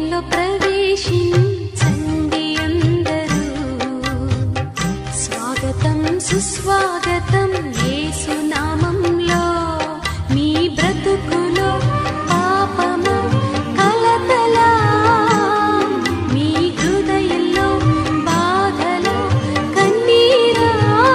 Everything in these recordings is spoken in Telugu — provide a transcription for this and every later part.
హృదయంలో ప్రవేశించండి అందరూ స్వాగతం సుస్వాగతం యేసు నామంలో మీ బ్రతుకులో పాపము కలతలా మీ హృదయంలో బాధలో కన్నీరా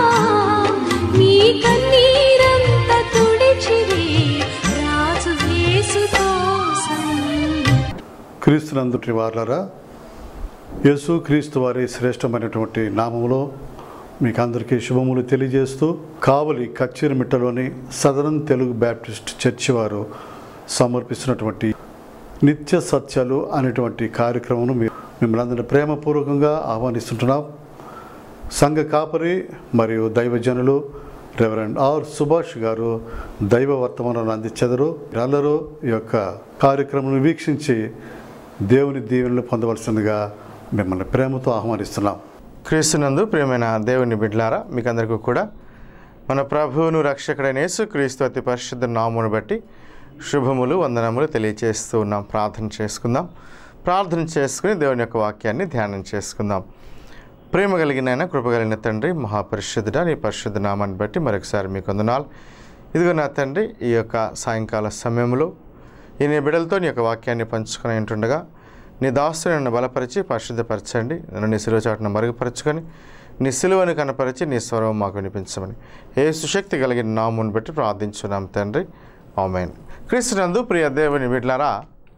మీ కన్నీరంత తుడిచివే రాజు యేసు కోసం క్రీస్తునందుటి వార్లరా యేసు క్రీస్తు వారి శ్రేష్టమైనటువంటి నామములో మీకు అందరికీ శుభములు తెలియజేస్తూ కావలి కచ్చిరిమిట్టలోని సదరన్ తెలుగు బ్యాప్టిస్ట్ చర్చి వారు సమర్పిస్తున్నటువంటి నిత్య సత్యాలు అనేటువంటి కార్యక్రమం మిమ్మల్ని అందరినీ ప్రేమపూర్వకంగా ఆహ్వానిస్తుంటున్నాం సంఘ కాపరి మరియు దైవజనులు రెవరెండ్ ఆర్ సుభాష్ గారు దైవ వర్తమానాన్ని అందించెదరు అందరూ ఈ యొక్క కార్యక్రమం వీక్షించి దేవుని దీవెనలు పొందవలసిందిగా మిమ్మల్ని ప్రేమతో ఆహ్వానిస్తున్నాం క్రీస్తునందు ప్రియమైన దేవుని బిడ్లారా మీకు అందరికీ కూడా మన ప్రభువును రక్షకుడైన యేసు క్రీస్తు అతి పరిశుద్ధ నామును బట్టి శుభములు వందనములు తెలియచేస్తూ ఉన్నాం ప్రార్థన చేసుకుందాం ప్రార్థన చేసుకుని దేవుని యొక్క వాక్యాన్ని ధ్యానం చేసుకుందాం ప్రేమ కలిగిన ఆయన, కృప కలిగిన తండ్రి మహాపరిశుద్ధుడ నీ పరిశుద్ధ నామాన్ని బట్టి మరొకసారి మీకు వందనాలు ఇదిగో నా తండ్రి ఈ యొక్క సాయంకాల సమయంలో ఈ నీ బిడ్డలతో నీ యొక్క వాక్యాన్ని పంచుకొని ఉంటుండగా నీ దాస్తుని నన్ను బలపరిచి పరిశుద్ధపరచండి నన్ను నీ శిలువ చాటును మరుగుపరచుకొని నీ సిలువను కనపరిచి నీ స్వరం మాకు వినిపించమని ఏ సుశక్తి కలిగిన నామును బట్టి ప్రార్థించున్నాం తండ్రి ఆమెన్ క్రీస్తునందు ప్రియ దేవుని బిడ్లారా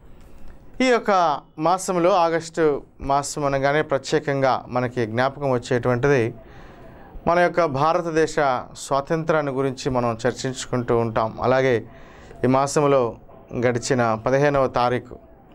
ఈ యొక్క మాసంలో ఆగస్టు మాసం అనగానే ప్రత్యేకంగా మనకి జ్ఞాపకం వచ్చేటువంటిది మన యొక్క భారతదేశ స్వాతంత్రాన్ని గురించి మనం చర్చించుకుంటూ ఉంటాం అలాగే ఈ మాసంలో గడిచిన పదిహేనవ తారీఖు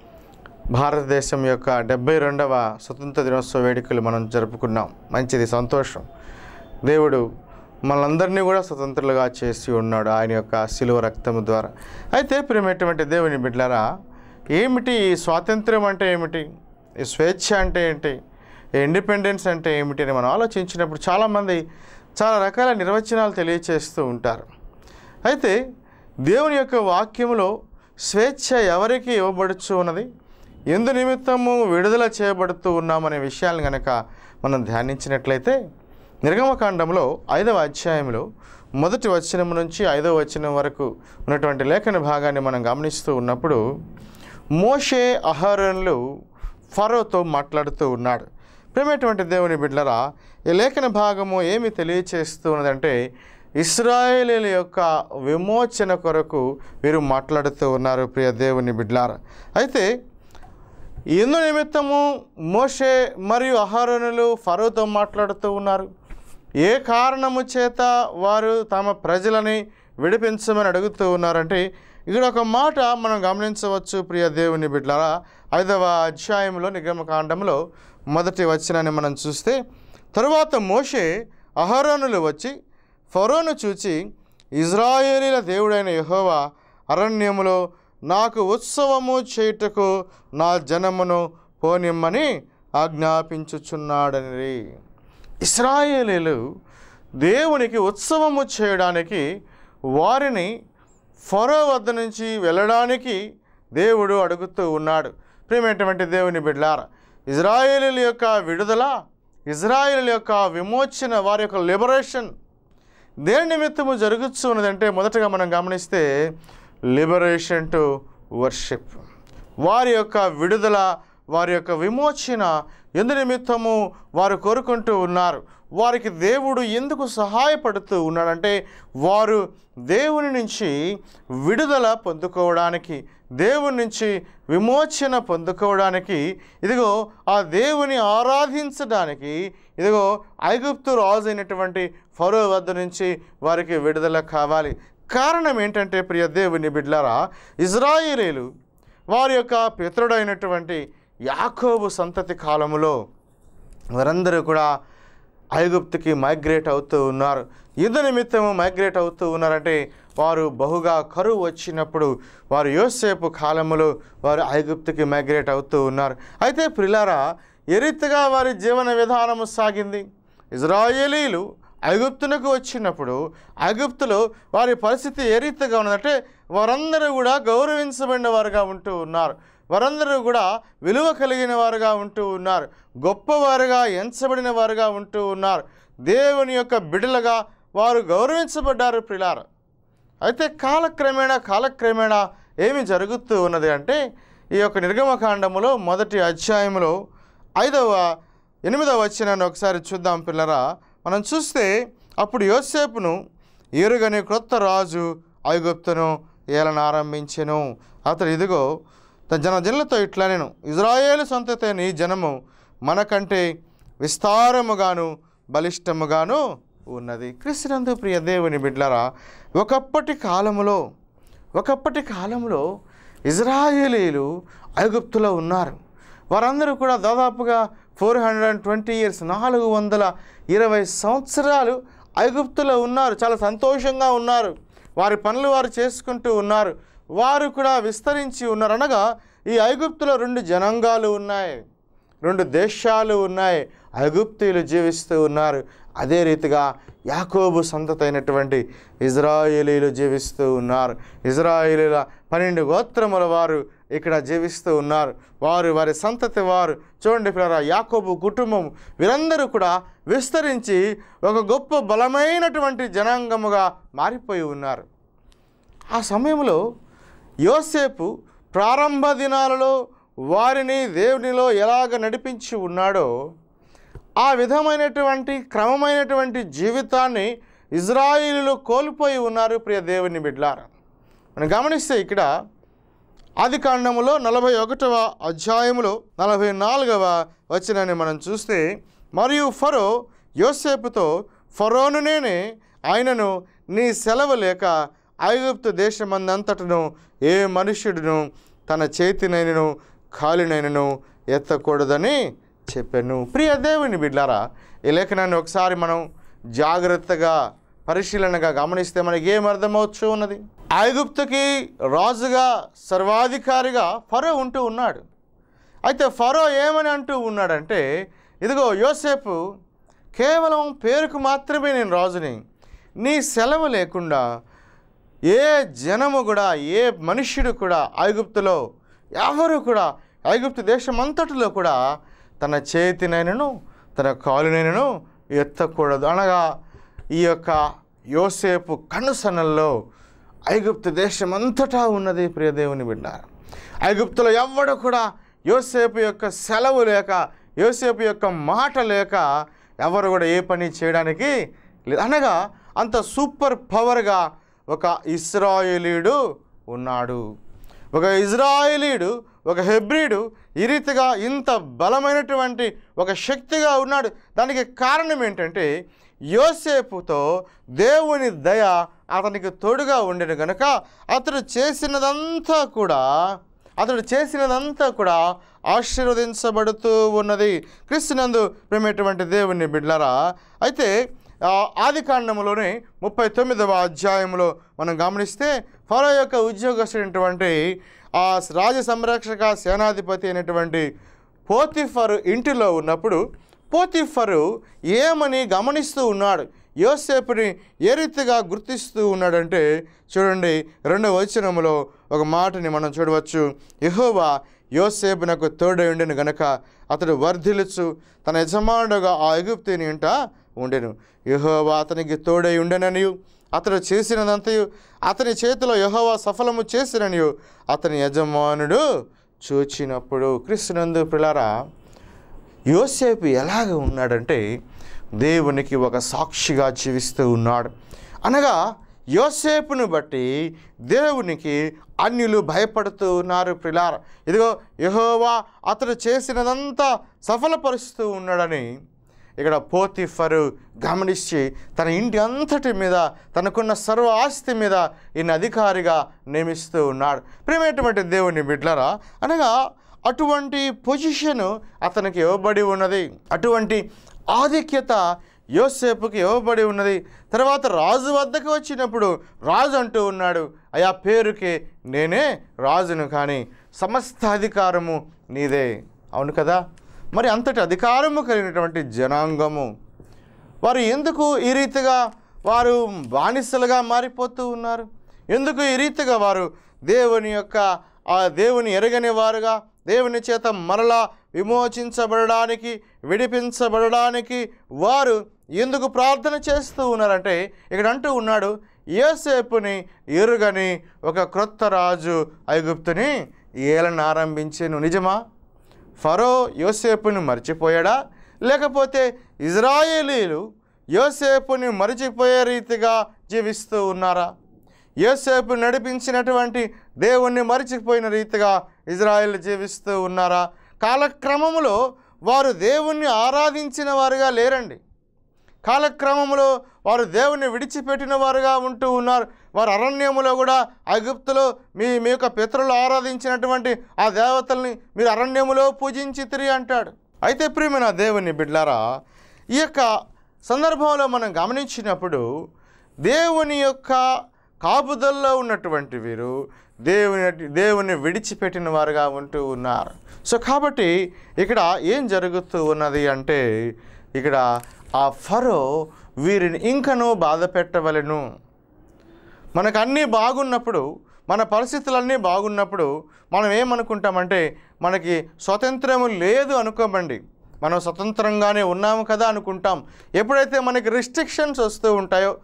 భారతదేశం యొక్క డెబ్బై రెండవ స్వతంత్ర దినోత్సవ వేడుకలు మనం జరుపుకున్నాం మంచిది సంతోషం దేవుడు మనందరినీ కూడా స్వతంత్రులుగా చేసి ఉన్నాడు ఆయన యొక్క శిలువ రక్తము ద్వారా అయితే ప్రియమైనటువంటి దేవుని బిడ్డలారా ఏమిటి ఈ స్వాతంత్ర్యం అంటే ఏమిటి ఈ స్వేచ్ఛ అంటే ఏంటి ఈ ఇండిపెండెన్స్ అంటే ఏమిటి అని మనం ఆలోచించినప్పుడు చాలామంది చాలా రకాల నిర్వచనాలు తెలియచేస్తూ ఉంటారు అయితే దేవుని యొక్క వాక్యములో స్వేచ్ఛ ఎవరికి ఇవ్వబడుచు ఉన్నది ఎందు నిమిత్తము విడుదల చేయబడుతూ ఉన్నామనే విషయాలను కనుక మనం ధ్యానించినట్లయితే నిర్గమకాండంలో ఐదవ అధ్యాయంలో మొదటి వచనం నుంచి ఐదవ వచనం వరకు ఉన్నటువంటి లేఖన భాగాన్ని మనం గమనిస్తూ ఉన్నప్పుడు మోషే అహరణలు ఫరోతో మాట్లాడుతూ ఉన్నాడు ప్రేమటువంటి దేవుని బిడ్డలరా ఈ లేఖన భాగము ఏమి తెలియచేస్తూ ఉన్నదంటే ఇస్రాయేలీల యొక్క విమోచన కొరకు వీరు మాట్లాడుతూ ఉన్నారు ప్రియ దేవుని బిడ్లారా అయితే ఎందు నిమిత్తము మోషే మరియు అహరోనులు ఫరోతో మాట్లాడుతూ ఉన్నారు ఏ కారణము చేత వారు తమ ప్రజలని విడిపించమని అడుగుతూ ఉన్నారంటే ఇక్కడ ఒక మాట మనం గమనించవచ్చు ప్రియ దేవుని బిడ్డలారా ఐదవ అధ్యాయంలో నిగమకాండంలో మొదటి వచనాన్ని మనం చూస్తే తరువాత మోషే అహరోనులు వచ్చి ఫరోను చూచి ఇజ్రాయేలీల దేవుడైన యెహోవా అరణ్యములో నాకు ఉత్సవము చేయుటకు నా జనమును పోనిమ్మని ఆజ్ఞాపించుచున్నాడని ఇస్రాయేలీలు దేవునికి ఉత్సవము చేయడానికి వారిని ఫరో వద్ద నుంచి వెళ్ళడానికి దేవుడు అడుగుతూ ఉన్నాడు ప్రియమైనటువంటి దేవుని బిడ్లార ఇజ్రాయేలీల యొక్క విడుదల ఇజ్రాయేలీల యొక్క విమోచన వారి యొక్క లిబరేషన్ దేని నిమిత్తము జరుగుతూ ఉన్నదంటే మొదటగా మనం గమనిస్తే లిబరేషన్ టు వర్షిప్ వారి యొక్క విడుదల వారి యొక్క విమోచన ఎందు నిమిత్తము వారు కోరుకుంటూ ఉన్నారు వారికి దేవుడు ఎందుకు సహాయపడుతూ ఉన్నాడంటే వారు దేవుని నుంచి విడుదల పొందుకోవడానికి దేవుని నుంచి విమోచన పొందుకోవడానికి ఇదిగో ఆ దేవుని ఆరాధించడానికి ఇదిగో ఐగుప్తు రాజు అయినటువంటి ఫరో వద్ద నుంచి వారికి విడుదల కావాలి కారణం ఏంటంటే ప్రియ దేవుని బిడ్లారా ఇజ్రాయేలీలు వారి యొక్క పితరుడైనటువంటి యాకోబు సంతతి కాలములో వారందరూ కూడా ఐగుప్తుకి మైగ్రేట్ అవుతూ ఉన్నారు యుద్ధ నిమిత్తము మైగ్రేట్ అవుతూ ఉన్నారంటే వారు బహుగా కరువు వచ్చినప్పుడు వారు యోసేపు కాలములో వారు ఐగుప్తుకి మైగ్రేట్ అవుతూ ఉన్నారు అయితే ప్రిలారా ఏ రీతిగా వారి జీవన విధానము సాగింది ఇజ్రాయేలీలు ఐగుప్తునకు వచ్చినప్పుడు ఐగుప్తులో వారి పరిస్థితి ఏ రీతిగా ఉన్నదంటే వారందరూ కూడా గౌరవించబడిన వారుగా ఉంటూ ఉన్నారు వారందరూ కూడా విలువ కలిగిన వారుగా ఉంటూ ఉన్నారు గొప్పవారుగా ఎంచబడిన వారుగా ఉంటూ ఉన్నారు దేవుని యొక్క బిడలుగా వారు గౌరవించబడ్డారు ప్రిలార అయితే కాలక్రమేణా కాలక్రమేణా ఏమి జరుగుతూ ఉన్నది అంటే ఈ యొక్క నిర్గమకాండములో మొదటి అధ్యాయంలో ఐదవ ఎనిమిదవ వచనాన్ని ఒకసారి చూద్దాం పిల్లరా మనం చూస్తే అప్పుడు యోసేపును ఎరుగని క్రొత్త రాజు ఐగుప్తును ఏలన ఆరంభించెను అతడు ఇదిగో తన జన జనులతో ఇట్లా నేను ఇజ్రాయేలు సొంతతైన ఈ జనము మనకంటే విస్తారముగాను బలిష్టముగాను ఉన్నది క్రిస్తునందు ప్రియ దేవుని బిడ్లరా ఒకప్పటి కాలములో ఒకప్పటి కాలంలో ఇజ్రాయేలీలు ఐగుప్తులో ఉన్నారు వారందరూ కూడా దాదాపుగా four hundred and twenty years నాలుగు వందల ఇరవై సంవత్సరాలు ఐగుప్తులో ఉన్నారు చాలా సంతోషంగా ఉన్నారు వారి పనులు వారు చేసుకుంటూ ఉన్నారు వారు కూడా విస్తరించి ఉన్నారు అనగా ఈ ఐగుప్తులో రెండు జనాంగాలు ఉన్నాయి రెండు దేశాలు ఉన్నాయి ఐగుప్తీయులు జీవిస్తూ ఉన్నారు అదే రీతిగా యాకోబు సంతతైనటువంటి ఇజ్రాయేలీలు జీవిస్తూ ఉన్నారు ఇజ్రాయేలీల పన్నెండు గోత్రముల వారు ఇక్కడ జీవిస్తూ ఉన్నారు వారు వారి సంతతి వారు చూడండి పిల్లరా యాకోబు కుటుంబం వీరందరూ కూడా విస్తరించి ఒక గొప్ప బలమైనటువంటి జనాంగముగా మారిపోయి ఉన్నారు ఆ సమయంలో యోసేపు ప్రారంభ దినాలలో వారిని దేవునిలో ఎలాగ నడిపించి ఉన్నాడో ఆ విధమైనటువంటి క్రమమైనటువంటి జీవితాన్ని ఇజ్రాయిలు కోల్పోయి ఉన్నారు ప్రియ దేవుని బిడ్లారా మనం గమనిస్తే ఇక్కడ ఆది కాండములో నలభై ఒకటవ అధ్యాయములో నలభై నాలుగవ వచనాన్ని మనం చూస్తే మరియు ఫరో యోసేపుతో ఫరోను నేనే ఆయనను నీ సెలవు లేక ఐగుప్తు దేశమందంతటను ఏ మనుష్యుడును తన చేతినైనను కాలినైనను ఎత్తకూడదని చెప్పాను ప్రియ దేవుని బిడ్లారా ఈ లేఖనాన్ని ఒకసారి మనం జాగ్రత్తగా పరిశీలనగా గమనిస్తే మనకి ఏం అర్థమవచ్చు ఉన్నది ఐగుప్తుకి రాజుగా సర్వాధికారిగా ఫరో ఉంటూ ఉన్నాడు అయితే ఫరో ఏమని అంటూ ఉన్నాడంటే ఇదిగో యోసేపు కేవలం పేరుకు మాత్రమే నేను రాజుని నీ సెలవు లేకుండా ఏ జనము కూడా ఏ మనుష్యుడు కూడా ఐగుప్తులో ఎవరు కూడా ఐగుప్తు దేశం అంతటిలో కూడా తన చేతినైనను తన కాలునైనను ఎత్తకూడదు అనగా ఈ యొక్క యోసేపు కనుసనల్లో ఐగుప్తు దేశం అంతటా ఉన్నది ప్రియదేవుని బిడ్డ ఐగుప్తులో ఎవ్వడు కూడా యోసేపు యొక్క సెలవు లేక యోసేపు యొక్క మాట లేక ఎవరు కూడా ఏ పని చేయడానికి లేదు అనగా అంత సూపర్ పవర్గా ఒక ఇస్రాయేలీడు ఉన్నాడు ఒక ఇజ్రాయేలీడు ఒక హెబ్రిడు ఈ రీతిగా ఇంత బలమైనటువంటి ఒక శక్తిగా ఉన్నాడు దానికి కారణం ఏంటంటే యోసేపుతో దేవుని దయ అతనికి తోడుగా ఉండేది కనుక అతడు చేసినదంతా కూడా అతడు చేసినదంతా కూడా ఆశీర్వదించబడుతూ ఉన్నది క్రిస్తునందు ప్రేమటువంటి దేవుని బిడ్లరా అయితే ఆ, ఆది కాండములోని ముప్పై తొమ్మిదవ అధ్యాయంలో మనం గమనిస్తే ఫరో యొక్క ఉద్యోగస్తుడైనటువంటి ఆ రాజ సంరక్షక సేనాధిపతి అయినటువంటి పోతిఫరు ఇంటిలో ఉన్నప్పుడు పోతిఫరు ఏమని గమనిస్తూ ఉన్నాడు యోసేపుని ఏ రీతిగా గుర్తిస్తూ ఉన్నాడంటే చూడండి రెండవ వచనములో ఒక మాటని మనం చూడవచ్చు యెహోవా యోసేపునకు తోడై ఉండెను గనక అతడు వర్ధిల్లుచు తన యజమానుడుగా ఆ ఎగుప్తిని ఇంట ఉండెను యెహోవా అతనికి తోడై ఉండెననియు అతడు చేసినదంతయు అతని చేతిలో యెహోవా సఫలము చేసిననియు అతని యజమానుడు చూచినప్పుడు క్రిస్తునందు పిల్లరా యోసేపు ఎలాగ ఉన్నాడంటే దేవునికి ఒక సాక్షిగా జీవిస్తూ ఉన్నాడు అనగా యోసేపును బట్టి దేవునికి అన్యులు భయపడుతూ ఉన్నారు ప్రిలార ఇదిగో యెహోవా అతడు చేసినదంతా సఫలపరుస్తూ ఉన్నాడని ఇక్కడ పోతిఫరు గమనించి తన ఇంటి అంతటి మీద తనకున్న సర్వ ఆస్తి మీద ఈయన అధికారిగా నియమిస్తూ ఉన్నాడు ప్రేమేటువంటి దేవుని బిడ్లరా అనగా అటువంటి పొజిషన్ అతనికి ఇవ్వబడి ఉన్నది అటువంటి ఆధిక్యత యోసేపుకి ఇవ్వబడి ఉన్నది తర్వాత రాజు వద్దకు వచ్చినప్పుడు రాజు అంటూ ఉన్నాడు అయా పేరుకి నేనే రాజును కానీ సమస్త అధికారము నీదే అవును కదా మరి అంతటి అధికారము కలిగినటువంటి జనాంగము వారు ఎందుకు ఈ రీతిగా వారు బానిసలుగా మారిపోతూ ఉన్నారు ఎందుకు ఈ రీతిగా వారు దేవుని యొక్క ఆ దేవుని ఎరగని వారుగా దేవుని చేత మరలా విమోచించబడడానికి విడిపించబడడానికి వారు ఎందుకు ప్రార్థన చేస్తూ ఉన్నారంటే ఇక్కడ అంటూ ఉన్నాడు యోసేపుని ఎరుగని ఒక క్రొత్త రాజు ఐగుప్తుని ఏలన ఆరంభించాను నిజమా ఫరో యోసేపుని మర్చిపోయాడా లేకపోతే ఇజ్రాయేలీలు యోసేపుని మరిచిపోయే రీతిగా జీవిస్తూ ఉన్నారా యోసేపు నడిపించినటువంటి దేవుణ్ణి మరిచిపోయిన రీతిగా ఇజ్రాయెల్ జీవిస్తూ ఉన్నారా కాలక్రమంలో వారు దేవుణ్ణి ఆరాధించిన వారుగా లేరండి కాలక్రమంలో వారు దేవుణ్ణి విడిచిపెట్టిన వారుగా ఉంటూ ఉన్నారు వారు అరణ్యములో కూడా ఐగుప్తులో మీ మీ యొక్క పితరులు ఆరాధించినటువంటి ఆ దేవతల్ని మీరు అరణ్యములో పూజించితిరి అంటాడు అయితే ప్రియమైన దేవుని బిడ్లారా ఈ యొక్క సందర్భంలో మనం గమనించినప్పుడు దేవుని యొక్క కాపుదల్లో ఉన్నటువంటి వీరు దేవుని దేవుని విడిచిపెట్టిన వారుగా ఉంటూ ఉన్నారు సో కాబట్టి ఇక్కడ ఏం జరుగుతూ ఉన్నది అంటే ఇక్కడ ఆ ఫరో వీరిని ఇంకనూ బాధ పెట్టవలెను మనకు అన్నీ బాగున్నప్పుడు మన పరిస్థితులన్నీ బాగున్నప్పుడు మనం ఏమనుకుంటామంటే మనకి స్వతంత్రము లేదు అనుకోమండి మనం స్వతంత్రంగానే ఉన్నాము కదా అనుకుంటాం ఎప్పుడైతే మనకి రిస్ట్రిక్షన్స్ వస్తూ ఉంటాయో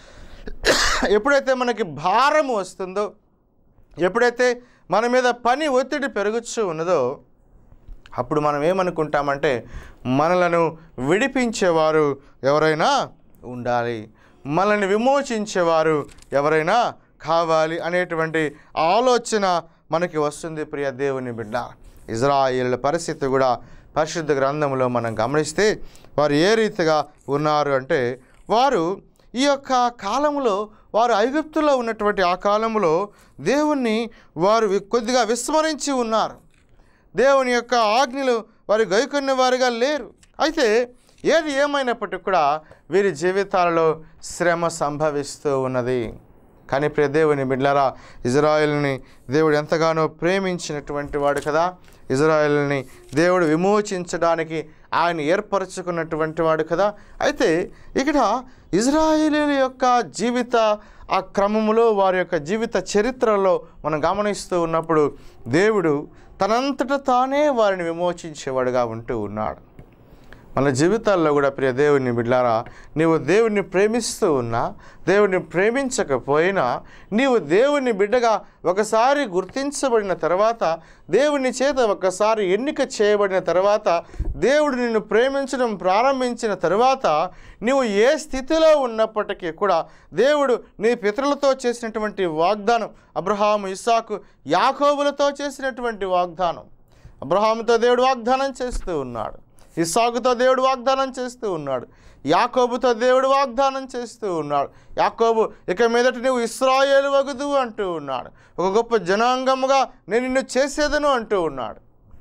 ఎప్పుడైతే మనకి భారం వస్తుందో ఎప్పుడైతే మన మీద పని ఒత్తిడి పెరుగుతూ ఉన్నదో అప్పుడు మనం ఏమనుకుంటామంటే మనలను విడిపించేవారు ఎవరైనా ఉండాలి మనల్ని విమోచించేవారు ఎవరైనా కావాలి అనేటువంటి ఆలోచన మనకి వస్తుంది ప్రియ దేవుని బిడ్డ ఇజ్రాయిల్ పరిస్థితి కూడా పరిశుద్ధ గ్రంథంలో మనం గమనిస్తే వారు ఏ రీతిగా ఉన్నారు అంటే వారు ఈ యొక్క కాలంలో వారు ఐగుప్తులో ఉన్నటువంటి ఆ కాలంలో దేవుణ్ణి వారు వి- కొద్దిగా విస్మరించి ఉన్నారు దేవుని యొక్క ఆజ్ఞలు వారి గైకొన్న వారుగా లేరు అయితే ఏది ఏమైనప్పటికీ కూడా వీరి జీవితాలలో శ్రమ సంభవిస్తూ ఉన్నది కానీ ప్రియ దేవుని బిడ్లారా ఇజ్రాయెల్ని దేవుడు ఎంతగానో ప్రేమించినటువంటి వాడు కదా ఇజ్రాయెల్ని దేవుడు విమోచించడానికి ఆయన ఏర్పరచుకున్నటువంటి వాడు కదా అయితే ఇక్కడ ఇజ్రాయేలీల యొక్క జీవిత ఆ క్రమములో వారి యొక్క జీవిత చరిత్రలో మనం గమనిస్తూ ఉన్నప్పుడు దేవుడు తనంతట తానే వారిని విమోచించేవాడుగా ఉంటూ ఉన్నాడు మన జీవితాల్లో కూడా ప్రియ దేవుని బిడ్డారా నీవు దేవుణ్ణి ప్రేమిస్తూ ఉన్నా దేవుణ్ణి ప్రేమించకపోయినా నీవు దేవుని బిడ్డగా ఒకసారి గుర్తించబడిన తర్వాత దేవుని చేత ఒకసారి ఎన్నిక చేయబడిన తర్వాత దేవుడు నిన్ను ప్రేమించడం ప్రారంభించిన తర్వాత నీవు ఏ స్థితిలో ఉన్నప్పటికీ కూడా దేవుడు నీ పితరులతో చేసినటువంటి వాగ్దానం అబ్రహాము ఇస్సాకు యాకోబులతో చేసినటువంటి వాగ్దానం అబ్రహాముతో దేవుడు వాగ్దానం చేస్తూ ఉన్నాడు ఇస్సాకుతో దేవుడు వాగ్దానం చేస్తూ ఉన్నాడు యాకోబుతో దేవుడు వాగ్దానం చేస్తూ ఉన్నాడు యాకోబు ఇక మీదట నువ్వు ఇస్రాయేలు వగుదు అంటూ ఉన్నాడు ఒక గొప్ప జనాంగముగా నేను నిన్ను చేసేదను అంటూ ఉన్నాడు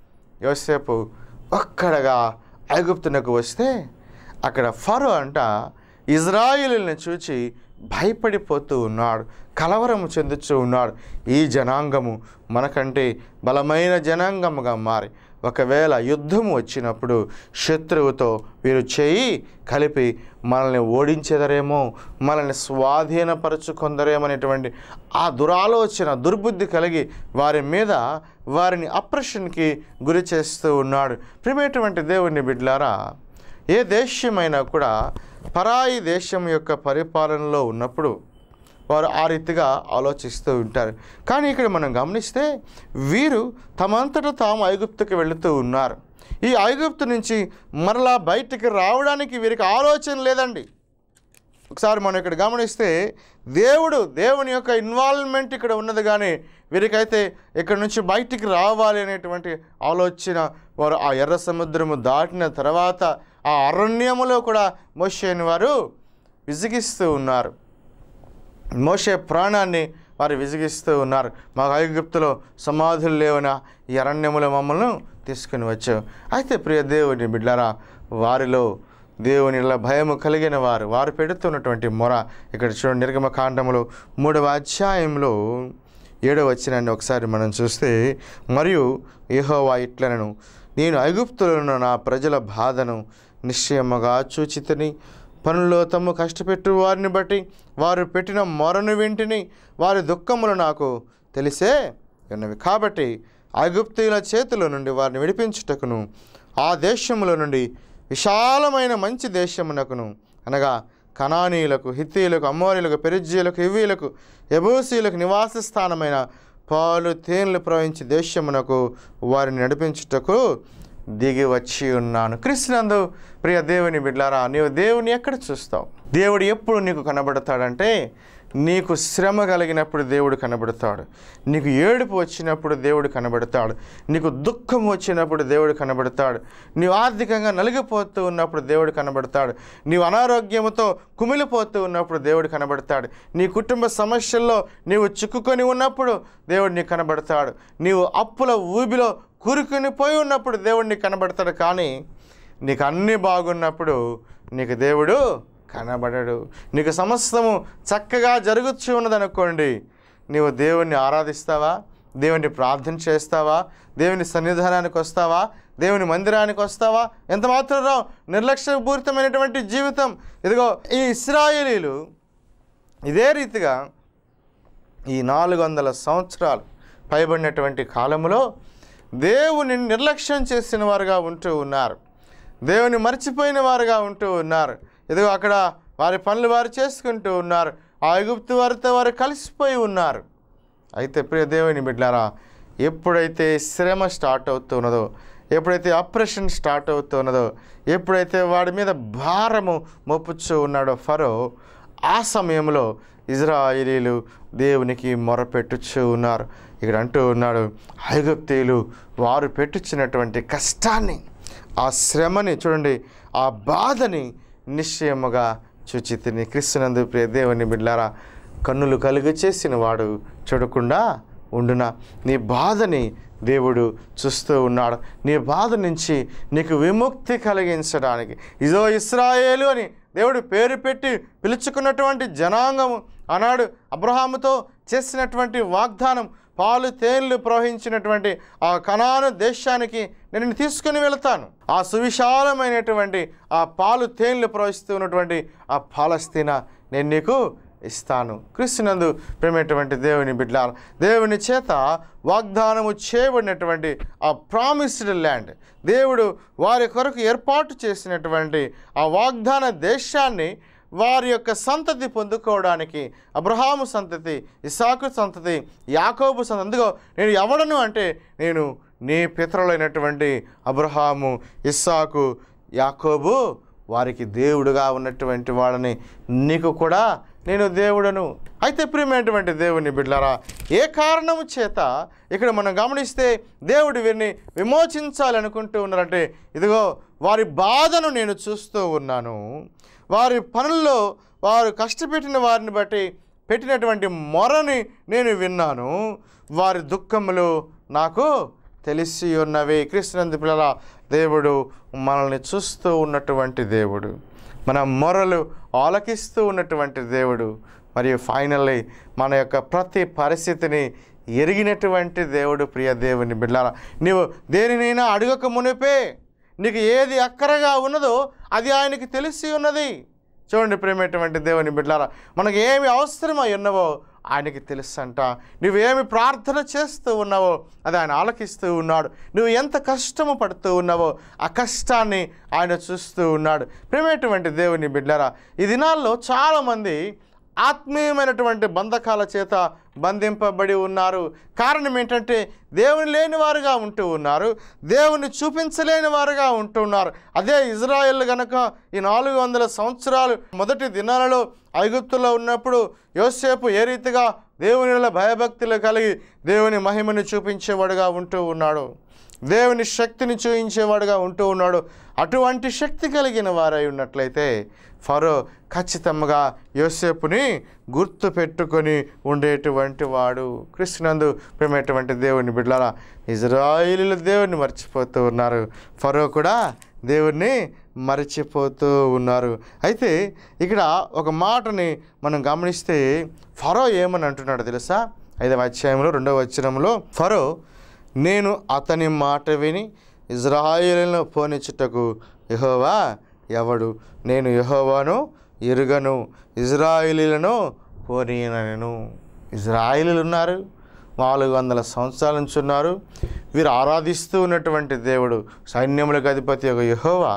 యోసేపు ఒక్కడగా ఐగుప్తునకు వస్తే అక్కడ ఫరో అంట ఇజ్రాయిల్ని చూచి భయపడిపోతూ ఉన్నాడు కలవరము చెందుతూ ఉన్నాడు ఈ జనాంగము మనకంటే బలమైన జనాంగముగా మారి ఒకవేళ యుద్ధము వచ్చినప్పుడు శత్రువుతో వీరు చేయి కలిపి మనల్ని ఓడించేదరేమో మనల్ని స్వాధీనపరచుకొందరేమో అనేటువంటి ఆ దురాలోచన దుర్బుద్ధి కలిగి వారి మీద వారిని అప్రెషన్కి గురి చేస్తూ ఉన్నాడు ప్రియమైనటువంటి దేవుని బిడ్లారా ఏ దేశమైనా కూడా పరాయి దేశం యొక్క పరిపాలనలో ఉన్నప్పుడు వారు ఆ రీతిగా ఆలోచిస్తూ ఉంటారు కానీ ఇక్కడ మనం గమనిస్తే వీరు తమంతట తాము ఐగుప్తుకి వెళుతూ ఉన్నారు ఈ ఐగుప్తు నుంచి మరలా బయటికి రావడానికి వీరికి ఆలోచన లేదండి ఒకసారి మనం ఇక్కడ గమనిస్తే దేవుడు దేవుని యొక్క ఇన్వాల్వ్మెంట్ ఇక్కడ ఉన్నది కానీ వీరికైతే ఇక్కడ నుంచి బయటికి రావాలి అనేటువంటి ఆలోచన వారు ఆ ఎర్ర సముద్రము దాటిన తర్వాత ఆ అరణ్యములో కూడా మోషేని వారు విసిగిస్తూ ఉన్నారు మోషే ప్రాణాన్ని వారు విసిగిస్తూ ఉన్నారు మాకు ఐగుప్తులో సమాధులు లేవన ఈ అరణ్యములో మమ్మల్ని తీసుకుని వచ్చావు అయితే ప్రియ దేవుని బిడ్డారా వారిలో దేవుని ఇలా భయము కలిగిన వారు వారు పెడుతున్నటువంటి మొర ఇక్కడ చూడండి నిర్గమకాండములో మూడవ అధ్యాయంలో ఏడవ వచ్చినాన్ని ఒకసారి మనం చూస్తే మరియు యెహోవా ఇట్లనను నేను ఐగుప్తులను నా ప్రజల బాధను నిశ్చయముగా చూచితని పనుల్లో తమ్ము కష్టపెట్టు వారిని బట్టి వారు పెట్టిన మొరను వింటిని వారి దుఃఖములు నాకు తెలిసే ఉన్నవి కాబట్టి ఐగుప్తీయుల చేతిలో నుండి వారిని విడిపించుటకును ఆ దేశములో నుండి విశాలమైన మంచి దేశమునకును అనగా కనానీయులకు హిత్తీయులకు అమ్మోరీలకు పెరిజ్జీయులకు హివ్వీలకు ఎబూసీలకు నివాస స్థానమైన పాలు తేనెలు ప్రవహించి దేశమునకు వారిని నడిపించుటకు దిగి వచ్చి ఉన్నాను కృష్ణందు ప్రియ దేవుని బిడ్లారా నీవు దేవుని ఎక్కడ చూస్తావు దేవుడు ఎప్పుడు నీకు కనబడతాడంటే నీకు శ్రమ కలిగినప్పుడు దేవుడు కనబడతాడు నీకు ఏడుపు వచ్చినప్పుడు దేవుడు కనబడతాడు నీకు దుఃఖం వచ్చినప్పుడు దేవుడు కనబడతాడు నీవు ఆర్థికంగా నలిగిపోతూ ఉన్నప్పుడు దేవుడు కనబడతాడు నీవు అనారోగ్యంతో కుమిలిపోతూ ఉన్నప్పుడు దేవుడు కనబడతాడు నీ కుటుంబ సమస్యల్లో నీవు చిక్కుకొని ఉన్నప్పుడు దేవుడు నీకు కనబడతాడు నీవు అప్పుల ఊబిలో కూరుకుని పోయి ఉన్నప్పుడు దేవుడు నీకు కనబడతాడు కానీ నీకు అన్నీ బాగున్నప్పుడు నీకు దేవుడు కనబడడు నీకు సమస్తము చక్కగా జరుగుతూ ఉన్నదనుకోండి నీవు దేవుణ్ణి ఆరాధిస్తావా దేవుని ప్రార్థన చేస్తావా దేవుని సన్నిధానానికి వస్తావా దేవుని మందిరానికి వస్తావా ఎంత మాత్రం రావు నిర్లక్ష్యపూరితమైనటువంటి జీవితం ఇదిగో ఈ ఇస్రాయేలీలు ఇదే రీతిగా ఈ నాలుగు వందల సంవత్సరాలు పైబడినటువంటి కాలంలో దేవుని నిర్లక్ష్యం చేసిన వారుగా ఉంటూ ఉన్నారు దేవుని మర్చిపోయిన వారుగా ఉంటూ ఉన్నారు ఇదిగో అక్కడ వారి పనులు వారు చేసుకుంటూ ఉన్నారు ఆ ఐగుప్తు వారితో వారు కలిసిపోయి ఉన్నారు అయితే ప్రియ దేవుని బిడ్డారా ఎప్పుడైతే శ్రమ స్టార్ట్ అవుతున్నదో ఎప్పుడైతే అప్రెషన్ స్టార్ట్ అవుతున్నదో ఎప్పుడైతే వాడి మీద భారము మోపుచ్చు ఉన్నాడో ఫరో ఆ సమయంలో ఇజ్రాయిలీలు దేవునికి మొరపెట్టుచు ఉన్నారు ఇక్కడ అంటూ ఉన్నాడు ఐగుప్తీయులు వారు పెట్టుచున్నటువంటి కష్టాన్ని ఆ శ్రమని చూడండి ఆ బాధని నిశ్చయముగా చూచి తిని క్రిస్తునందు ప్రియ దేవుని బిడ్లారా కన్నులు కలుగు చేసిన వాడు చూడకుండా ఉండునా నీ బాధని దేవుడు చూస్తూ ఉన్నాడు నీ బాధ నుంచి నీకు విముక్తి కలిగించడానికి ఇదో ఇస్రాయేలు అని దేవుడు పేరు పెట్టి పిలుచుకున్నటువంటి జనాంగము ఆనాడు అబ్రహాముతో చేసినటువంటి వాగ్దానం పాలు తేనెలు ప్రవహించినటువంటి ఆ కనాను దేశానికి నేను నిన్ను తీసుకుని వెళతాను ఆ సువిశాలమైనటువంటి ఆ పాలు తేనెలు ప్రవహిస్తూ ఉన్నటువంటి ఆ పాలస్తీనా నేను నీకు ఇస్తాను క్రీస్తునందు ప్రేమటువంటి దేవుని బిడ్డ దేవుని చేత వాగ్దానము చేయబడినటువంటి ఆ ప్రామిస్డ్ ల్యాండ్ దేవుడు వారి కొరకు ఏర్పాటు చేసినటువంటి ఆ వాగ్దాన దేశాన్ని వారి యొక్క సంతతి పొందుకోవడానికి అబ్రహాము సంతతి ఇసాకు సంతతి యాకోబు సంతతి అందుకో నేను ఎవడను అంటే నేను నీ పితరులైనటువంటి అబ్రహాము ఇస్సాకు యాకోబు వారికి దేవుడుగా ఉన్నటువంటి వాళ్ళని నీకు కూడా నేను దేవుడను అయితే ప్రియమైనటువంటి దేవుని బిడ్డలారా ఏ కారణము చేత ఇక్కడ మనం గమనిస్తే దేవుడు వీరిని విమోచించాలనుకుంటూ ఉన్నారంటే ఇదిగో వారి బాధను నేను చూస్తూ ఉన్నాను వారి పనుల్లో వారు కష్టపెట్టిన వారిని బట్టి పెట్టినటువంటి మొరని నేను విన్నాను వారి దుఃఖములు నాకు తెలిసి ఉన్నవి కృష్ణంది పిల్లల దేవుడు మనల్ని చూస్తూ ఉన్నటువంటి దేవుడు మన మొరలు ఆలకిస్తూ ఉన్నటువంటి దేవుడు మరియు ఫైనల్లీ మన యొక్క ప్రతి పరిస్థితిని ఎరిగినటువంటి దేవుడు ప్రియ దేవుని బిడ్డాల నీవు దేనినైనా అడగక మునిపే నీకు ఏది అక్కరగా ఉన్నదో అది ఆయనకి తెలిసి ఉన్నది చూడండి ప్రేమటువంటి దేవుని బిడ్డారా మనకు ఏమి అవసరమై ఉన్నవో ఆయనకి తెలుసంట నువ్వేమి ప్రార్థన చేస్తూ ఉన్నావో అది ఆయన ఆలకిస్తూ ఉన్నాడు నువ్వు ఎంత కష్టము పడుతూ ఉన్నావో ఆ కష్టాన్ని ఆయన చూస్తూ ఉన్నాడు ప్రేమటువంటి దేవుని బిడ్డరా ఈ దినాల్లో చాలామంది ఆత్మీయమైనటువంటి బంధకాల చేత బంధింపబడి ఉన్నారు కారణం ఏంటంటే దేవుని లేని వారుగా ఉంటూ ఉన్నారు దేవుని చూపించలేని వారుగా ఉంటూ ఉన్నారు అదే ఇజ్రాయెల్ గనక ఈ నాలుగు వందల సంవత్సరాలు మొదటి దినాలలో ఐగుప్తులో ఉన్నప్పుడు యోసేపు ఏ రీతిగా దేవునిలో భయభక్తులు కలిగి దేవుని మహిమను చూపించేవాడుగా ఉంటూ ఉన్నాడు దేవుని శక్తిని చూపించేవాడుగా ఉంటూ ఉన్నాడు అటువంటి శక్తి కలిగిన వారై ఉన్నట్లయితే ఫరో ఖచ్చితంగా యోసేపుని గుర్తు పెట్టుకొని ఉండేటువంటి వాడు కృష్ణందు ప్రేమటువంటి దేవుని బిడ్డలారా ఇజ్రాయిలీలు దేవుని మర్చిపోతూ ఉన్నారు ఫరో కూడా దేవుణ్ణి మర్చిపోతూ ఉన్నారు అయితే ఇక్కడ ఒక మాటని మనం గమనిస్తే ఫరో ఏమని అంటున్నాడు తెలుసా ఐదవ అధ్యాయంలో రెండవ వచనంలో ఫరో నేను అతని మాట విని ఇజ్రాయిలను పోనిచ్చుటకు యెహోవా ఎవడు నేను యెహోవాను ఎరుగను ఇజ్రాయిలీలను పోనీయనను ఇజ్రాయిలీలు ఉన్నారు నాలుగు వందల సంవత్సరాల నుంచి ఉన్నారు వీరు ఆరాధిస్తూ ఉన్నటువంటి దేవుడు సైన్యములకు అధిపతి ఒక యెహోవా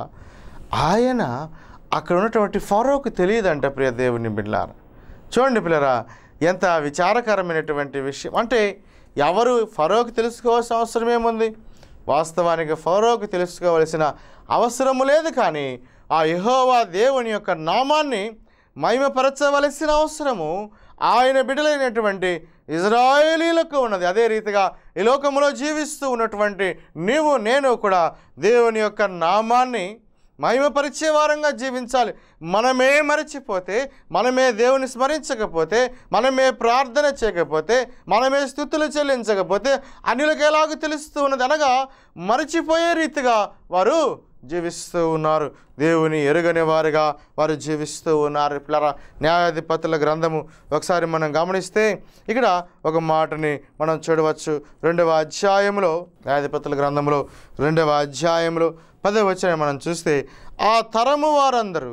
ఆయన అక్కడ ఉన్నటువంటి ఫరోకు తెలియదంట ప్రియ దేవుని బిడ్డారు చూడండి పిల్లరా ఎంత విచారకరమైనటువంటి విషయం అంటే ఎవరు ఫరోకు తెలుసుకోవాల్సిన అవసరం ఏముంది వాస్తవానికి ఫరోకు తెలుసుకోవలసిన అవసరము లేదు కానీ ఆ యెహోవా దేవుని యొక్క నామాన్ని మహిమపరచవలసిన అవసరము ఆయన బిడ్డలైనటువంటి ఇజ్రాయేలీలకు ఉన్నది అదే రీతిగా ఈ లోకంలో జీవిస్తూ ఉన్నటువంటి నీవు నేను కూడా దేవుని యొక్క నామాన్ని మహిమపరిచే వారంగా జీవించాలి మనమే మరచిపోతే మనమే దేవుని స్మరించకపోతే మనమే ప్రార్థన చేయకపోతే మనమే స్థుతులు చెల్లించకపోతే అన్యులకు ఎలాగో తెలుస్తూ ఉన్నది అనగా మరచిపోయే రీతిగా వారు జీవిస్తూ ఉన్నారు దేవుని ఎరుగని వారుగా వారు జీవిస్తూ ఉన్నారు పిల్లరా న్యాయాధిపతుల గ్రంథము ఒకసారి మనం గమనిస్తే ఇక్కడ ఒక మాటని మనం చూడవచ్చు రెండవ అధ్యాయంలో న్యాయాధిపతుల గ్రంథంలో రెండవ అధ్యాయంలో పదవ వచ్చిన మనం చూస్తే ఆ తరము వారందరూ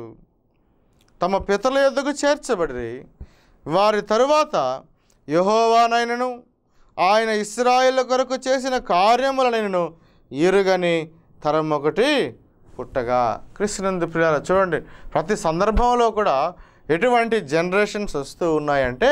తమ పితల యొద్దకు చేర్చబడి వారి తరువాత యహోవానైనను ఆయన ఇస్రాయేల్ కొరకు చేసిన కార్యములనైనను ఎరుగని తరం ఒకటి పుట్టగా కృష్ణందు ప్రియాల చూడండి ప్రతి సందర్భంలో కూడా ఎటువంటి జనరేషన్స్ వస్తూ ఉన్నాయంటే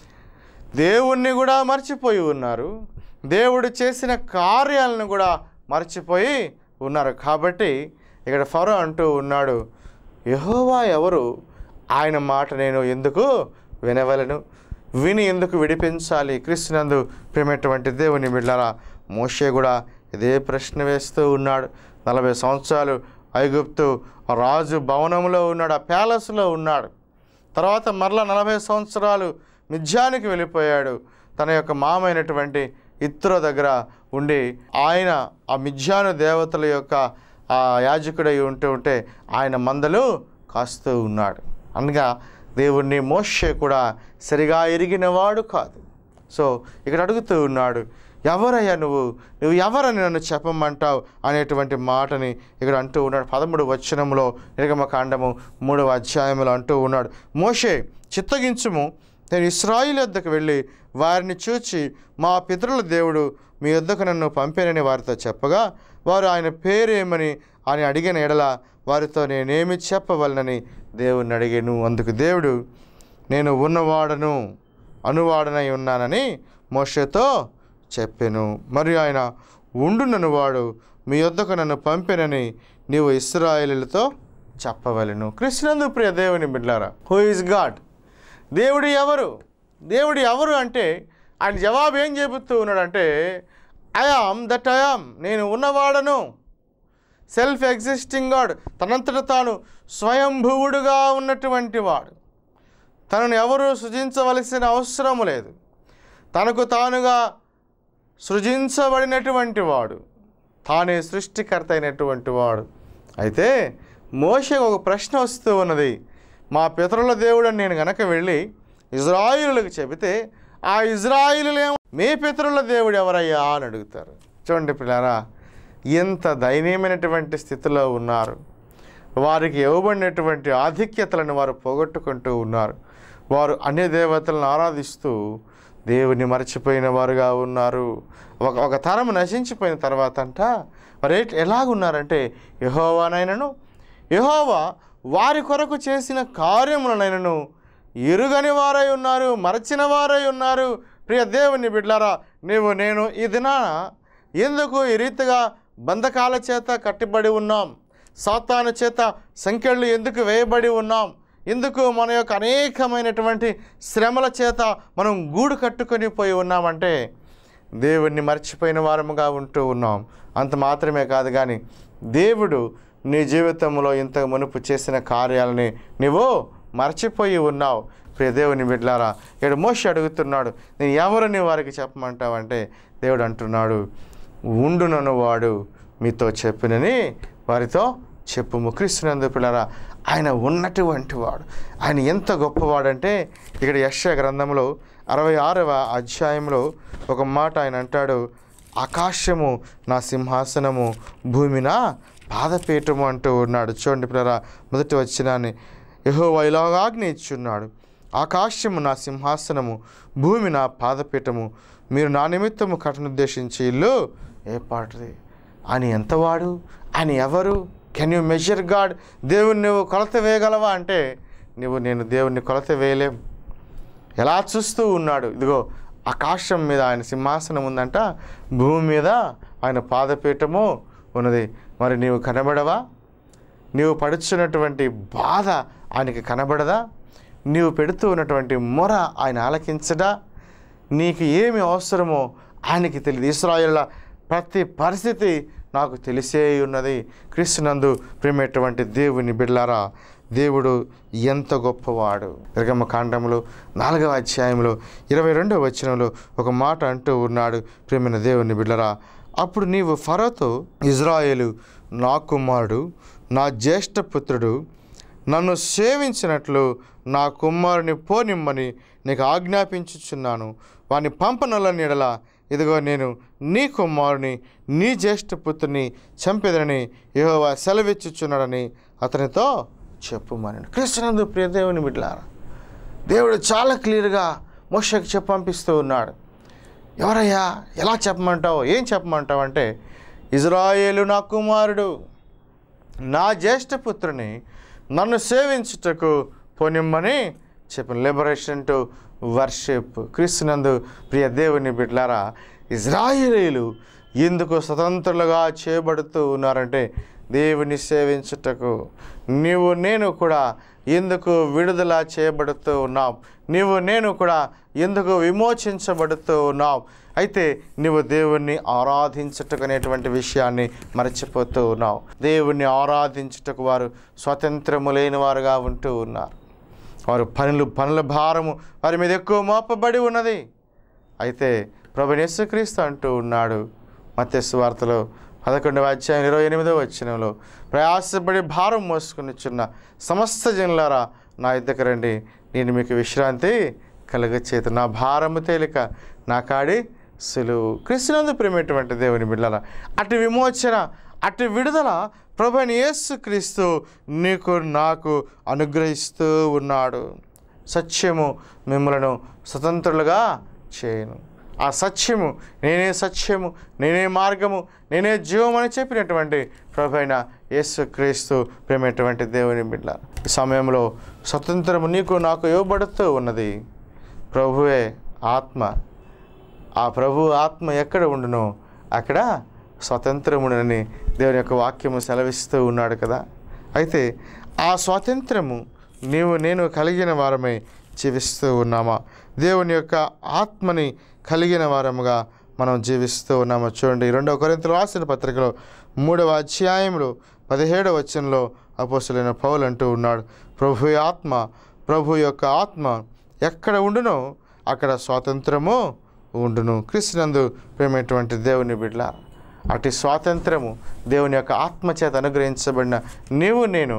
దేవుణ్ణి కూడా మర్చిపోయి ఉన్నారు దేవుడు చేసిన కార్యాలను కూడా మర్చిపోయి ఉన్నారు కాబట్టి ఇక్కడ ఫరో అంటూ ఉన్నాడు యహోవా ఎవరు ఆయన మాట నేను ఎందుకు వినవలను విని ఎందుకు విడిపించాలి క్రీస్తునందు ప్రేమటువంటి దేవుని బిడ్డారా మోషే కూడా ఇదే ప్రశ్న వేస్తూ ఉన్నాడు నలభై సంవత్సరాలు ఐగుప్తు రాజు భవనంలో ఉన్నాడు ఆ ప్యాలెస్లో ఉన్నాడు తర్వాత మరలా నలభై సంవత్సరాలు మిథ్యానికి వెళ్ళిపోయాడు తన యొక్క మామైనటువంటి ఇత్రో దగ్గర ఉండి ఆయన ఆ మిథ్యాను దేవతల యొక్క ఆ యాజకుడై ఉంటూ ఉంటే ఆయన మందలు కాస్తూ ఉన్నాడు అనగా దేవుణ్ణి మోషే కూడా సరిగా ఎరిగినవాడు కాదు సో ఇక్కడ అడుగుతూ ఉన్నాడు ఎవరయ్యా నువ్వు నువ్వు ఎవరని నన్ను చెప్పమంటావు అనేటువంటి మాటని ఇక్కడ అంటూ ఉన్నాడు పదమూడు వచనంలో నిర్గమ కాండము మూడవ అధ్యాయంలో అంటూ ఉన్నాడు మోషే చిత్తగించుము నేను ఇస్రాయిల్ వద్దకు వెళ్ళి వారిని చూచి మా పితరుల దేవుడు మీ వద్దకు నన్ను పంపానని వారితో చెప్పగా వారు ఆయన పేరేమని అని అడిగిన ఎడల వారితో నేనేమి చెప్పవలనని దేవుణ్ణి అడిగాను అందుకు దేవుడు నేను ఉన్నవాడను అనువాడనై ఉన్నానని మోషేతో చెప్పాను మరియు ఆయన ఉండునను వాడు మీ యొద్దకు నన్ను పంపెనని నీవు ఇస్రాయేలులతో చెప్పవలెను కృష్ణందు ప్రియ దేవుని బిడ్లారా హూ ఇస్ గాడ్ దేవుడు ఎవరు దేవుడు ఎవరు అంటే ఆయన జవాబు ఏం చెబుతూ ఉన్నాడంటే ఐఆమ్ దట్ ఐఆమ్ నేను ఉన్నవాడను సెల్ఫ్ ఎగ్జిస్టింగ్ గాడ్ తనంతట తాను స్వయంభువుడుగా ఉన్నటువంటి వాడు తనను ఎవరు సృజించవలసిన అవసరం లేదు తనకు తానుగా సృజించబడినటువంటి వాడు తానే సృష్టికర్త అయినటువంటి వాడు అయితే మోషే ఒక ప్రశ్న వస్తూ ఉన్నది మా పితరుల దేవుడు అని నేను గనక వెళ్ళి ఇజ్రాయిలులకు చెబితే ఆ ఇజ్రాయిలులేమో మీ పితరుల దేవుడు ఎవరయ్యా అని అడుగుతారు చూడండి పిల్లారా ఎంత దయనీయమైనటువంటి స్థితిలో ఉన్నారు వారికి ఇవ్వబడినటువంటి ఆధిక్యతలను వారు పోగొట్టుకుంటూ ఉన్నారు వారు అన్య దేవతలను ఆరాధిస్తూ దేవుని మర్చిపోయిన వారుగా ఉన్నారు ఒక ఒక తరం నశించిపోయిన తర్వాత అంట మరి ఎట్- ఎలాగున్నారంటే యహోవానైనను యహోవా వారి కొరకు చేసిన కార్యములనైనను ఎరుగని వారై ఉన్నారు మరచిన వారై ఉన్నారు ప్రియ దేవుని బిడ్లారా నీవు నేను ఈ దినాన ఎందుకు ఈ రీతిగా బంధకాల చేత కట్టిబడి ఉన్నాం సాతాను చేత సంఖ్యలు ఎందుకు వేయబడి ఉన్నాం ఎందుకు మన యొక్క అనేకమైనటువంటి శ్రమల చేత మనం గూడు కట్టుకొని పోయి ఉన్నామంటే దేవుణ్ణి మర్చిపోయిన వారముగా ఉంటూ ఉన్నాం అంత మాత్రమే కాదు కానీ దేవుడు నీ జీవితంలో ఇంత మునుపు చేసిన కార్యాలని నువ్వు మర్చిపోయి ఉన్నావు ప్రియ దేవుని బిడ్లారా ఇక్కడ మోషి అడుగుతున్నాడు నేను ఎవరిని వారికి చెప్పమంటావంటే దేవుడు అంటున్నాడు ఉండునను వాడు మీతో చెప్పినని వారితో చెప్పుము క్రీస్తునందు పిల్లరా ఆయన ఉన్నటువంటి వాడు ఆయన ఎంత గొప్పవాడంటే ఇక్కడ యక్ష గ్రంథంలో అరవై ఆరవ అధ్యాయంలో ఒక మాట ఆయన అంటాడు ఆకాశము నా సింహాసనము భూమి నా పాదపీఠము అంటూ ఉన్నాడు చూడండి పిల్లరా మొదటి వచ్చినాన్ని యహో ఇలాగా ఆజ్ఞ ఇచ్చున్నాడు ఆకాశము నా సింహాసనము భూమి నా పాదపీఠము మీరు నా నిమిత్తము కట్టనుద్దేశించి ఇల్లు ఏర్పాటుది అని ఎంతవాడు ఆయన ఎవరు కెన్ యూ మెజర్ గాడ్ దేవుని నువ్వు కొలత వేయగలవా అంటే నువ్వు నేను దేవుణ్ణి కొలత వేయలేం ఎలా చూస్తూ ఉన్నాడు ఇదిగో ఆకాశం మీద ఆయన సింహాసనం ఉందంట భూమి మీద ఆయన పాదపీఠము ఉన్నది మరి నీవు కనబడవా నీవు పడుచున్నటువంటి బాధ ఆయనకి కనబడదా నీవు పెడుతూ ఉన్నటువంటి మొర ఆయన ఆలకించడా నీకు ఏమి అవసరమో ఆయనకి తెలియదు ఇస్రాయేళ్ల ప్రతి పరిస్థితి నాకు తెలిసే ఉన్నది క్రీస్తునందు ప్రేమేటువంటి దేవుని బిడ్లారా దేవుడు ఎంత గొప్పవాడు నిర్గమ కాండంలో నాలుగవ అధ్యాయంలో ఇరవై రెండవ వచనంలో ఒక మాట అంటూ ఉన్నాడు ప్రేమైన దేవుని బిడ్డరా అప్పుడు నీవు ఫరోతో ఇజ్రాయేలు నా కుమారుడు నా జ్యేష్ఠ పుత్రుడు నన్ను సేవించినట్లు నా కుమారుని పోనిమ్మని నీకు ఆజ్ఞాపించుచున్నాను వాని పంపనల నీడల ఇదిగో నేను నీ కుమారుని నీ జ్యేష్ఠ పుత్రుని చంపెదనని యెహోవా సెలవిచ్చుచున్నాడని అతనితో చెప్పుమని కృష్ణనందు ప్రియ దేవుని బిడ్డలారా దేవుడు చాలా క్లియర్గా మోషకి చెప్పి పంపిస్తూ ఉన్నాడు ఎవరయ్యా ఎలా చెప్పమంటావు ఏం చెప్పమంటావు అంటే ఇజ్రాయేలు నా కుమారుడు నా జ్యేష్ఠపుత్రుని నన్ను సేవించుటకు పోనిమ్మని చెప్పిన లిబరేషన్ టు వర్షిప్ క్రీస్తునందు ప్రియ దేవుని బిడ్లారా ఇజ్రాయేలీలు ఎందుకు స్వతంత్రులుగా చేయబడుతూ ఉన్నారంటే దేవుని సేవించుటకు నీవు నేను కూడా ఎందుకు విడుదల చేయబడుతూ ఉన్నాం నీవు నేను కూడా ఎందుకు విమోచించబడుతూ ఉన్నాం అయితే నీవు దేవుణ్ణి ఆరాధించుటకు అనేటువంటి విషయాన్ని మరచిపోతూ ఉన్నావు దేవుణ్ణి ఆరాధించుటకు వారు స్వతంత్రము లేని వారుగా ఉంటూ ఉన్నారు వారు పనులు పనుల భారము వారి మీద ఎక్కువ మోపబడి ఉన్నది అయితే ప్రభు యేసుక్రీస్తు అంటూ ఉన్నాడు మత్స్సు వార్తలో పదకొండవ అధ్యాయం ఇరవై ఎనిమిదవ వచ్చినంలో ప్రయాసపడి భారం మోసుకునిచున్న సమస్త జనులారా నా ఇద్దరికి రండి నేను మీకు విశ్రాంతి కలగచేత నా భారము తేలిక నా కాడి సులువు క్రిస్తునందు ప్రేమేటువంటి దేవుని బిడ్డల అటు విమోచన అటు విడుదల ప్రభు అయిన యేసుక్రీస్తు నీకు నాకు అనుగ్రహిస్తూ ఉన్నాడు సత్యము మిమ్మలను స్వతంత్రులుగా చేయను ఆ సత్యము నేనే సత్యము నేనే మార్గము నేనే జీవం అని చెప్పినటువంటి ప్రభు అయిన యేసుక్రీస్తు ప్రేమటువంటి దేవుని బిడ్డ ఈ సమయంలో స్వతంత్రము నీకు నాకు ఇవ్వబడుతూ ఉన్నది ప్రభువే ఆత్మ ఆ ప్రభు ఆత్మ ఎక్కడ ఉండునో అక్కడ స్వతంత్రమునని దేవుని యొక్క వాక్యము సెలవిస్తూ ఉన్నాడు కదా అయితే ఆ స్వాతంత్రము నీవు నేను కలిగిన వారమై జీవిస్తూ ఉన్నామా దేవుని యొక్క ఆత్మని కలిగిన వారముగా మనం జీవిస్తూ ఉన్నామా చూడండి రెండవ కొరింతలు రాసిన పత్రికలో మూడవ అధ్యాయంలో పదిహేడవ వచనంలో అపోసలైన పౌలు అంటూ ఉన్నాడు ప్రభు ఆత్మ ప్రభు యొక్క ఆత్మ ఎక్కడ ఉండునో అక్కడ స్వాతంత్రము ఉండును క్రీస్తునందు ప్రేమటువంటి దేవుని బిడ్డ అటు స్వాతంత్రము దేవుని యొక్క ఆత్మ చేత అనుగ్రహించబడిన నీవు నేను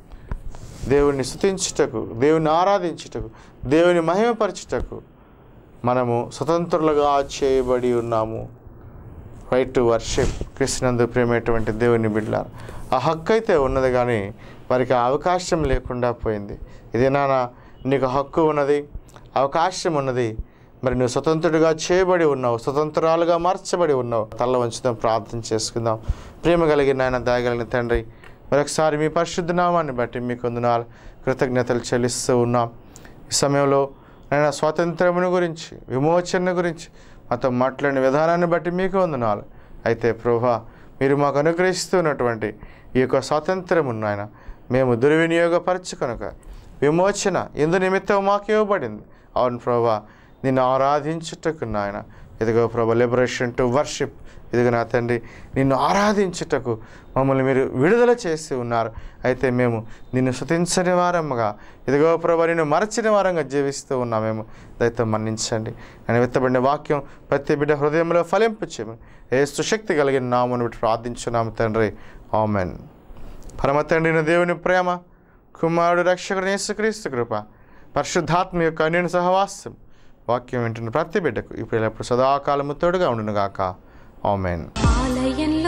దేవుని స్తుతించుటకు దేవుని ఆరాధించుటకు దేవుని మహిమపరచుటకు మనము స్వతంత్రులుగా చేయబడి ఉన్నాము రైట్ టు వర్షిప్ కృష్ణందు ప్రేమేటువంటి దేవుని బిడ్డ ఆ హక్కు అయితే ఉన్నది కానీ వారికి ఆ అవకాశం లేకుండా పోయింది ఇదేనా నీకు హక్కు ఉన్నది అవకాశం ఉన్నది మరి నువ్వు స్వతంత్రుడిగా చేయబడి ఉన్నావు స్వతంత్రాలుగా మార్చబడి ఉన్నావు తల్ల వంచుదాం ప్రార్థన చేసుకుందాం ప్రేమ కలిగిన ఆయన దయగలిగిన తండ్రి మరొకసారి మీ పరిశుద్ధ నామాన్ని బట్టి మీ కొందనాలు కృతజ్ఞతలు చెల్లిస్తూ ఉన్నాం ఈ సమయంలో నేను స్వాతంత్రమును గురించి విమోచన గురించి మాతో మాట్లాడిన విధానాన్ని బట్టి మీకు వందనాలు అయితే ప్రభా మీరు మాకు అనుగ్రహిస్తున్నటువంటి ఈ యొక్క స్వాతంత్రము నాయన మేము దుర్వినియోగపరచుకొనక విమోచన ఎందు నిమిత్తం మాకు ఇవ్వబడింది అవును ప్రభా నిన్ను ఆరాధించుటకు నాయన ఇదిగో ప్రభా లిబరేషన్ టు వర్షిప్ ఇదిగో నా తండ్రి నిన్ను ఆరాధించుటకు మమ్మల్ని మీరు విడుదల చేసి ఉన్నారు అయితే మేము నిన్ను శృతించని వారముగా ఇదిగో ప్రభా నిన్ను మరచిన వారంగా జీవిస్తూ ఉన్నామేమో దయతో మన్నించండి నేను విత్తబడిన వాక్యం ప్రతి బిడ్డ హృదయంలో ఫలింపు చేయమని ఏస్తు శక్తి కలిగిన నామను బట్టి ప్రార్థించున్నాము తండ్రి ఆమెన్ పరమ తండ్రిన దేవుని ప్రేమ కుమారుడు రక్షకుడు యేసుక్రీస్తు కృప పరిశుద్ధాత్మ యొక్క అన్యుని సహవాసం వాక్యం వింటున్న ప్రతి బిడ్డకు ఇప్పుడు ఎల్లప్పుడు సదాకాలము తోడుగా ఉండును గాక ఆమెన్ ఆలయంలో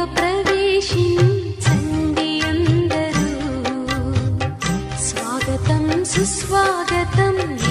ప్రవేశించండి అందరూ స్వాగతం సుస్వాగతం